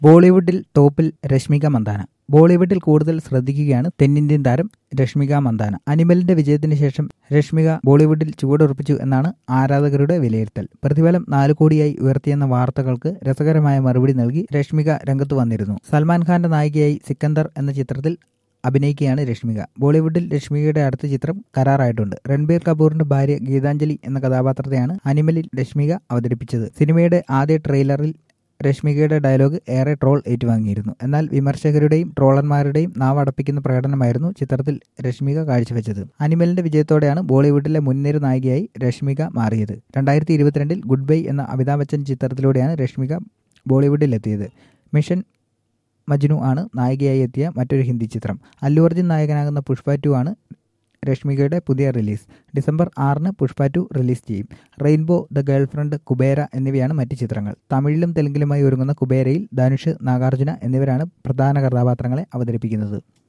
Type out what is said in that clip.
ബോളിവുഡിൽ ടോപ്പിൽ രശ്മിക മന്ദാന ബോളിവുഡിൽ കൂടുതൽ ശ്രദ്ധിക്കുകയാണ് തെന്നിന്ത്യൻ താരം രശ്മിക മന്ദാന അനിമലിന്റെ വിജയത്തിന് ശേഷം രശ്മിക ബോളിവുഡിൽ ചുവടുറപ്പിച്ചു എന്നാണ് ആരാധകരുടെ വിലയിരുത്തൽ പ്രതിഫലം നാല് കോടിയായി ഉയർത്തിയെന്ന വാർത്തകൾക്ക് രസകരമായ മറുപടി നൽകി രശ്മിക രംഗത്ത് വന്നിരുന്നു സൽമാൻ ഖാന്റെ നായികയായി സിക്കന്ദർ എന്ന ചിത്രത്തിൽ അഭിനയിക്കുകയാണ് രശ്മിക ബോളിവുഡിൽ രശ്മികയുടെ അടുത്ത ചിത്രം കരാറായിട്ടുണ്ട് രൺബീർ കപൂറിന്റെ ഭാര്യ ഗീതാഞ്ജലി എന്ന കഥാപാത്രത്തെയാണ് അനിമലിൽ രശ്മിക അവതരിപ്പിച്ചത് സിനിമയുടെ ആദ്യ ട്രെയിലറിൽ രശ്മികയുടെ ഡയലോഗ് ഏറെ ട്രോൾ ഏറ്റുവാങ്ങിയിരുന്നു എന്നാൽ വിമർശകരുടെയും ട്രോളന്മാരുടെയും നാവടപ്പിക്കുന്ന പ്രകടനമായിരുന്നു ചിത്രത്തിൽ രശ്മിക കാഴ്ചവെച്ചത് അനിമലിന്റെ വിജയത്തോടെയാണ് ബോളിവുഡിലെ മുൻനിര നായികയായി രശ്മിക മാറിയത് രണ്ടായിരത്തി ഇരുപത്തിരണ്ടിൽ ഗുഡ് ബൈ എന്ന അമിതാഭ് ബച്ചൻ ചിത്രത്തിലൂടെയാണ് രശ്മിക ബോളിവുഡിലെത്തിയത് മിഷൻ മജ്നു ആണ് നായികയായി എത്തിയ മറ്റൊരു ഹിന്ദി ചിത്രം അല്ലു അർജുൻ നായകനാകുന്ന പുഷ്പ ടു ആണ് രശ്മികയുടെ പുതിയ റിലീസ് ഡിസംബർ ആറിന് പുഷ്പ ടു റിലീസ് ചെയ്യും റെയിൻബോ ദ ഗേൾഫ്രണ്ട് കുബേര എന്നിവയാണ് മറ്റ് ചിത്രങ്ങൾ തമിഴിലും തെലുങ്കിലുമായി ഒരുങ്ങുന്ന കുബേരയിൽ ധനുഷ് നാഗാർജുന എന്നിവരാണ് പ്രധാന കഥാപാത്രങ്ങളെ അവതരിപ്പിക്കുന്നത്